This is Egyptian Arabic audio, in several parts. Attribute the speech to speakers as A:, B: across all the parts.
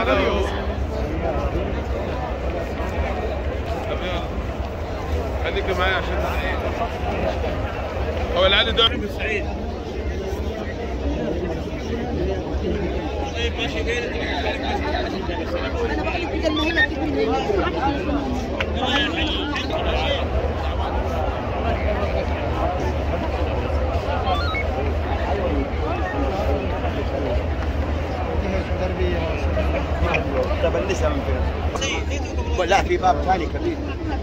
A: غالي خليك معايا عشان هو العادي ده ابن سعيد
B: انا بقول لك بدل ما هي تجيب من هنا
C: تبلسها من فين؟ لا في باب ثاني كبير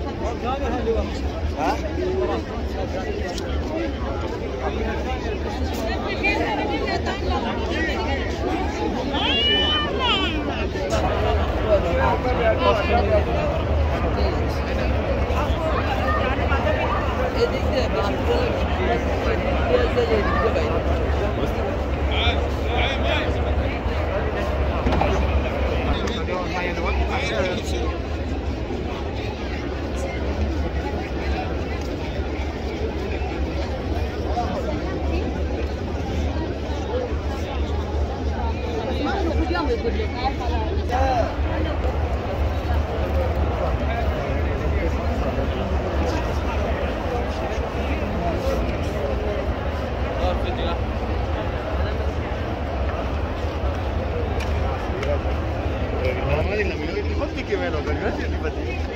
C: ها؟
B: ما هو كل يوم يقول لك
C: Ma di la mia, ti fatti che meno, per me ti fatti.